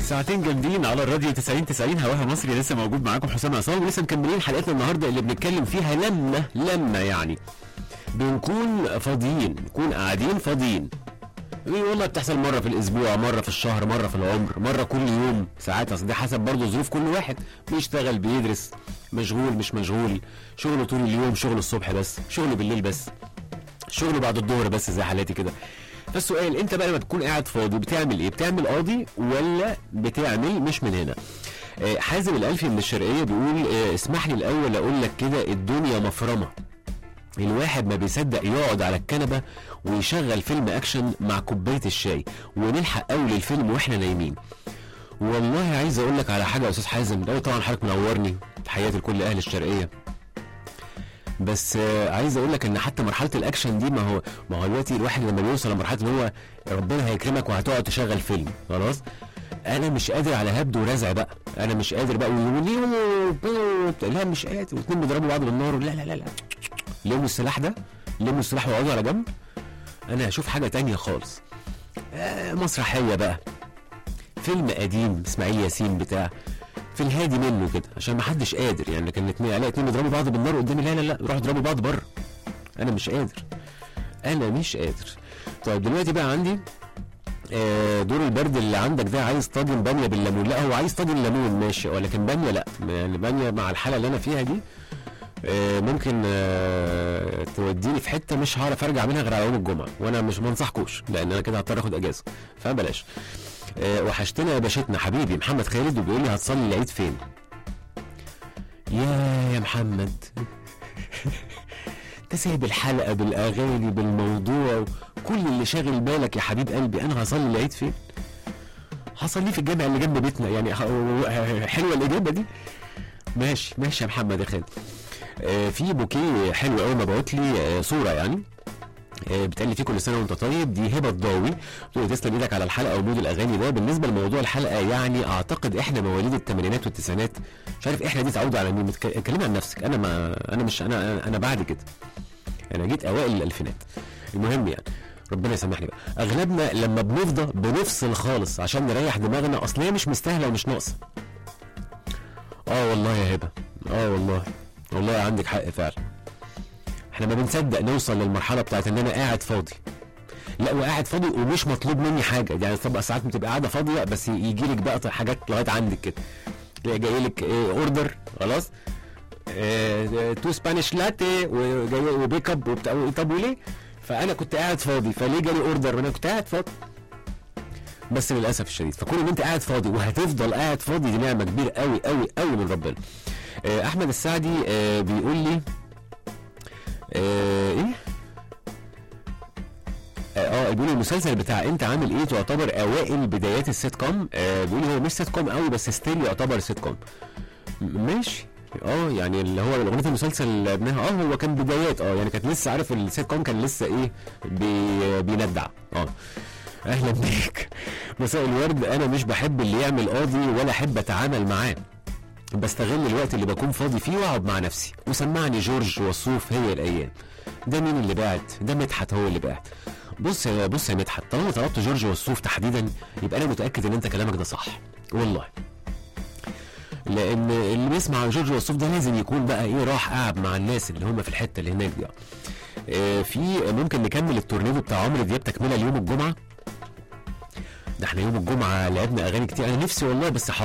ساعتين جامدين على الراديو 90 90 هواها مصري لسه موجود معاكم حسام عصام ولسه مكملين حلقتنا النهارده اللي بنتكلم فيها لما لما يعني بنكون فاضيين نكون قاعدين فاضيين إيه والله بتحصل مره في الاسبوع مره في الشهر مره في العمر مره كل يوم ساعات اصل ده حسب برضه ظروف كل واحد بيشتغل بيدرس مشغول مش مشغول شغله طول اليوم شغل الصبح بس شغله بالليل بس شغله بعد الظهر بس زي حالاتي كده فالسؤال انت بقى لما تكون قاعد فاضي بتعمل ايه بتعمل قاضي ولا بتعمل مش من هنا آه، حازم الالفي من الشرقيه بيقول آه، اسمح لي الاول اقول لك كده الدنيا مفرمه الواحد ما بيصدق يقعد على الكنبه ويشغل فيلم اكشن مع كوبايه الشاي ونلحق اول الفيلم واحنا نايمين والله عايز اقول لك على حاجه يا استاذ حازم ده طبعا حضرتك منورني تحياتي لكل اهل الشرقيه بس آه، عايز اقول لك ان حتى مرحله الاكشن دي ما هو ما هو دلوقتي الواحد لما بيوصل لمرحله ان هو ربنا هيكرمك وهتقعد تشغل فيلم خلاص انا مش قادر على هبد ورزع بقى انا مش قادر بقى ويقولوا لا مش قادر واثنين بيضربوا بعض بالنار لا لا لا لا لموا السلاح ده لموا السلاح واقعدوا على جنب انا هشوف حاجه تانية خالص آه مسرحيه بقى فيلم قديم اسماعيل ياسين بتاع في الهادي منه كده عشان ما حدش قادر يعني كان اتنين الاقي اتنين بيضربوا بعض بالنار قدامي لا لا لا روحوا اضربوا بعض بره انا مش قادر انا مش قادر طيب دلوقتي بقى عندي آه، دور البرد اللي عندك ده عايز طاجن باميه بالليمون لا هو عايز طاجن ليمون ماشي ولكن باميه لا يعني باميه مع الحاله اللي انا فيها دي آه، ممكن آه، توديني في حته مش هعرف ارجع منها غير على يوم الجمعه وانا مش منصحكوش لان انا كده هضطر اخد اجازه فبلاش آه، وحشتنا يا باشتنا حبيبي محمد خالد وبيقول لي هتصلي العيد فين يا يا محمد انت سايب الحلقه بالاغاني بالموضوع كل اللي شاغل بالك يا حبيب قلبي انا هصلي العيد فين هصليه في الجامع اللي جنب بيتنا يعني ح- حلوه الاجابه دي ماشي ماشي يا محمد يا خالد آه، في بوكيه حلو قوي مبعوت لي آه، صوره يعني آه، بتقال لي فيه كل سنه وانت طيب دي هبه الضاوي تقول لي تسلم ايدك على الحلقه ومود الاغاني ده بالنسبه لموضوع الحلقه يعني اعتقد احنا مواليد الثمانينات والتسعينات مش عارف احنا دي تعود على مين متك- اتكلمي عن نفسك انا ما انا مش انا انا بعد كده انا جيت اوائل الالفينات المهم يعني ربنا يسامحني بقى اغلبنا لما بنفضى بنفصل خالص عشان نريح دماغنا اصل هي مش مستاهله ومش ناقصه اه والله يا هبه اه والله والله عندك حق فعلا احنا ما بنصدق نوصل للمرحله بتاعت ان انا قاعد فاضي لا وقاعد فاضي ومش مطلوب مني حاجه يعني طبعا ساعات بتبقى قاعده فاضيه بس يجي لك بقى حاجات لغايه عندك كده تلاقي جاي لك اوردر خلاص تو سبانيش لاتي وجاي وبيك اب وبتاع طب وليه؟ فانا كنت قاعد فاضي فليه جالي اوردر وانا كنت قاعد فاضي بس للاسف الشديد فكون ان انت قاعد فاضي وهتفضل قاعد فاضي دي نعمه كبيره قوي قوي قوي من ربنا آه، احمد السعدي آه، بيقول لي آه، ايه اه بيقول لي المسلسل بتاع انت عامل ايه تعتبر اوائل بدايات السيت كوم آه بيقول لي هو مش سيت كوم قوي بس ستيل يعتبر سيت كوم م- ماشي اه يعني اللي هو اغنيه المسلسل اللي ابنها اه هو كان بدايات اه يعني كانت لسه عارف السيت كوم كان لسه ايه بي بيندع اه اهلا بيك مساء الورد انا مش بحب اللي يعمل قاضي ولا احب اتعامل معاه بستغل الوقت اللي بكون فاضي فيه واقعد مع نفسي وسمعني جورج وصوف هي الايام ده مين اللي بعت ده مدحت هو اللي بعت بص يا بص يا مدحت طالما طلبت جورج وصوف تحديدا يبقى انا متاكد ان انت كلامك ده صح والله لان اللي بيسمع عن جورج وصوف ده لازم يكون بقى ايه راح قاعد مع الناس اللي هم في الحته اللي هناك دي آه، في ممكن نكمل التورنيدو بتاع عمرو دياب تكمله ليوم الجمعه ده احنا يوم الجمعه لعبنا اغاني كتير انا نفسي والله بس